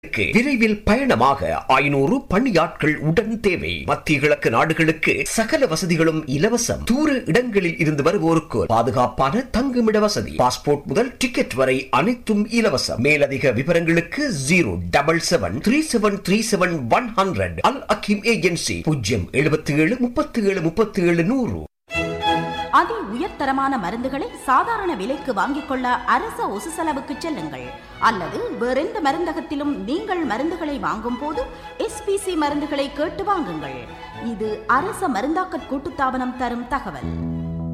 க்கு விரைவில் பயணமாக ஐநூறு பணியாட்கள் உடன் தேவை மத்திய கிழக்கு நாடுகளுக்கு சகல வசதிகளும் இலவசம் தூர இடங்களில் இருந்து வருவோருக்கு பாதுகாப்பான தங்குமிட வசதி பாஸ்போர்ட் முதல் டிக்கெட் வரை அனைத்தும் இலவசம் மேலதிக விவரங்களுக்கு zero double seven three seven three seven one hundred Al Hakim agency பூஜ்ஜியம் எழுபத்தி ஏழு முப்பத்தி ஏழு முப்பத்தி ஏழு நூறு அதி உயர்தரமான மருந்துகளை சாதாரண விலைக்கு வாங்கிக் கொள்ள அரச ஒசு செலவுக்கு செல்லுங்கள் அல்லது வேறெந்த மருந்தகத்திலும் நீங்கள் மருந்துகளை வாங்கும் போது எஸ்பிசி மருந்துகளை கேட்டு வாங்குங்கள் இது அரச மருந்தாக்க கூட்டுத்தாபனம் தரும் தகவல்